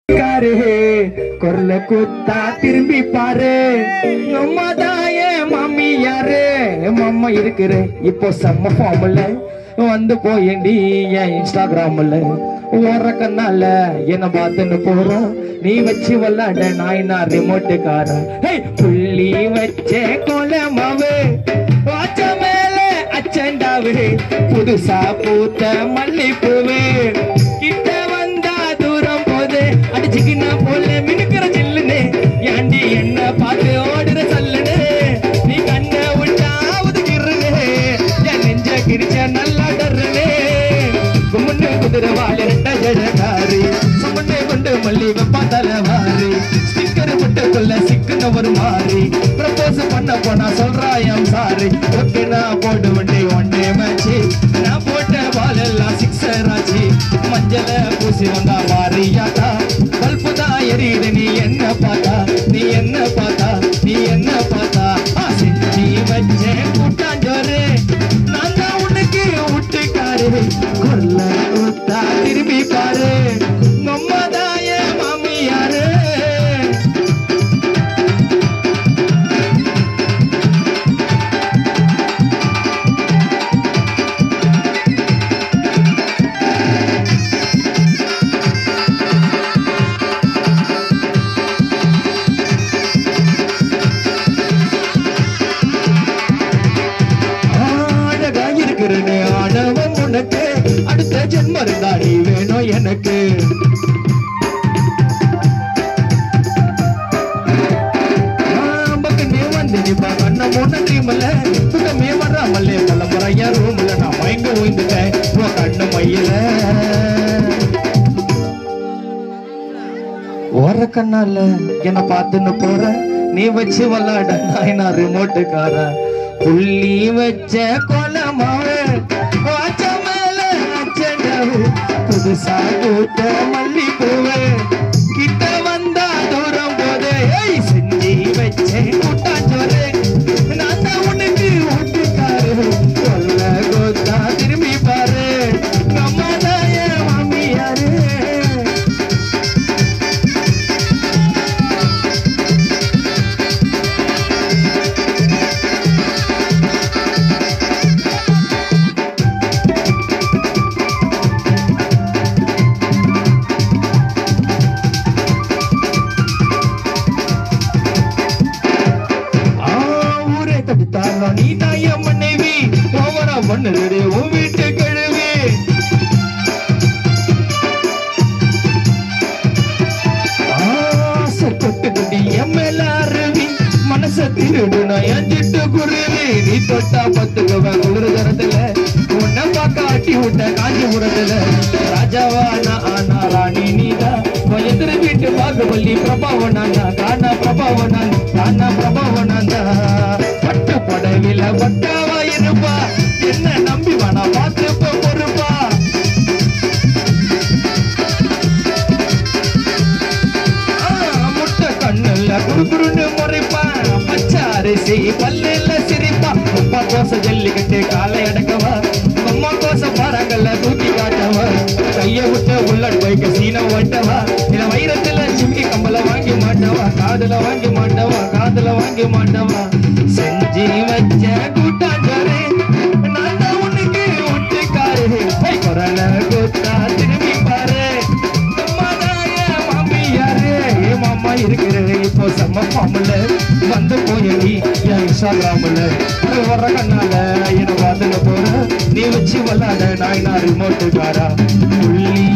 car குரல குத்தா திரும்பி பாரு நம்ம தாய மாமி யாரு மாமா இருக்கிற இப்போ செம்ம ஃபார்ம்ல வந்து போயண்டி என் இன்ஸ்டாகிராம்ல ஓடுற கண்ணால என்ன பார்த்துன்னு போறோம் நீ வச்சு விளாட நாய் நான் ரிமோட்டுக்காரன் ஹே புள்ளி வச்சே கோலமாவு வாச்ச மேல அச்சண்டாவு புதுசா பூத்த மல்லிப்பூவு கிட்ட வந்தா தூரம் போது அடிச்சுக்கினா போல மினுக்கிற சில்லுன்னு ஏண்டி என்ன பார்த்து ஓடுற சல்லுன்னு நீ கண்ணை விட்டா ஒதுக்கிடுறே என் நெஞ்ச கிரிச்ச நல்லா டர்றனே கும்முன்னு குதிரை வாழ ரெட்ட ஜடகாரி சுமண்ணே கொண்டு மல்லி வெப்பா தலைவாரி ஸ்டிக்கர் விட்டுக்குள்ள சிக்குன்னு ஒரு மாறி ப்ரப்போஸ் பண்ண போனா சொல்றாயம் சாரி ஓகே நான் போட்டு வண்டி ஒன் டே மேட்ச் நான் போட்ட பால் எல்லாம் சிக்ஸர் ஆச்சு மஞ்சள பூசி வந்தா மாறியாட்டா பல்பு தான் எரியுது நீ என்ன பார்த்தா நீ என்ன பார்த்தா நீ என்ன பார்த்தா ஆ, செஞ்சு வச்சேன் கூட்டாஞ்சோறு நான் தான் உனக்கு விட்டுக்காரு கொல்ல கூத்தா திரும்பி பாரு நம்மதாய மாமியாரு அழகா இருக்கிறனே ஆடவன் உனக்கு அடுத்த ஜென்மம் இருந்தா நீ வேணும் எனக்கு பக்கமே வந்து நிப்பா கண்ண மூணு ட்ரீம்ல சுத்தமே வராமல்லே பல முறையா ரூம்ல நான் மயங்க ஓய்ந்துட்டேன் உன் கண்ணு மையில ஓர கண்ணால என்ன பார்த்துன்னு போற நீ வச்சு விளாட நாய் நான் ரிமோட்டுக்கார புள்ளி வச்ச கொலமாவு வாச்ச மேல அச்சண்டாவு புதுசா கூட்ட மல்லிப்பூவு கிட்ட வந்தா தூரம் போது ஏய் செஞ்சு வச்ச கூட்டாஞ்சோறு நான் தான் உனக்கு ஓட்டுக்காரு கொல்ல கோத்தா திரும்பி பாரு நம்ம தாய மாமியாரு ஆ, ஊரே தடுத்தாலும் நீ தான் என் மனைவி ஓவரா பண்ணுறது உன் வீட்டு கழுவி ஆசை தொட்டுக்கிட்டு என் மேல அருவி மனச திருடுனா என் சிட்டு குருவி நீ தொட்டா பத்துக்குவன் குளிர் தரத்துல உன்னை பார்க்க ஆட்டி விட்ட காஞ்சிபுரத்துல ராஜாவா நான் ஆனா ராணி நீதா உன் எதிர வீட்டு பாகுபலி பிரபாவனாண்டா காணா பிரபாவனான் காணா பிரபாவனாண்டா பட்டு படவில பட்டாவா இருப்பா என்ன நம்பி வேணா பார்த்துப்ப பொறுப்பா ஆ, முட்டை கண்ணுல குறுகுறுன்னு முறைப்பான் பச்சை அரிசி பல்லுல சிரிப்பா உப்பா கோச ஜல்லிக்கட்டு காலை அடக்கவா அம்மா கோச பாறாங்கல்ல தூக்கி காட்டவா கைய விட்டு உள்ளட் பைக்க சீன ஓட்டவா இத வைரத்துல சிமிக்கி கம்பல வாங்கி மாட்டவா காதுல வாங்கி மாட்டவா காதுல வாங்கி மாட்டவா செஞ்சு வச்ச கூட்டாஞ்சோறு நான் தான் உனக்கு ஒட்டுக்காரு ஹே, குரல குத்தா திரும்பி பாரு அம்மாதாய மாமியாரு ஏ மாமா இருக்கிற இப்போ செம்ம பாம்புல வந்து போயடி என் இன்ஸ்டாகிராம்ல வர கண்ணால என்ன பார்த்துக்க போற நீ வச்சு விளாட நாய் நான் ரிமோட்டுக்காரா புள்ளி